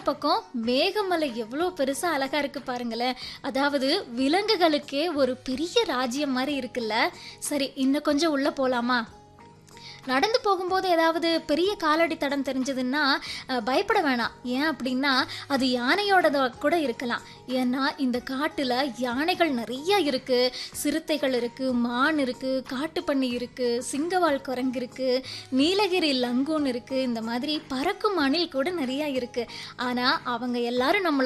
பக்கம் மேகமலை எவ்வளோ பெருசா அழகா இருக்கு பாருங்களேன் அதாவது விலங்குகளுக்கே ஒரு பெரிய ராஜ்யம் மாதிரி இருக்குல்ல சரி இன்னும் கொஞ்சம் உள்ள போலாமா நடந்து போகும்போது ஏதாவது பெரிய காலடி தடம் தெரிஞ்சதுன்னா அஹ், பயப்பட வேணாம் ஏன் அப்படின்னா அது யானையோடதா கூட இருக்கலாம் ஏன்னா இந்த காட்டுல யானைகள் நிறைய இருக்கு சிறுத்தைகள் இருக்கு மான் இருக்கு காட்டுப்பன்னி இருக்கு சிங்கவால் குரங்கு இருக்கு நீலகிரி லங்கூன் இருக்கு இந்த மாதிரி பறக்கும் அணில் கூட நிறைய இருக்கு ஆனா அவங்க எல்லாரும் நம்மள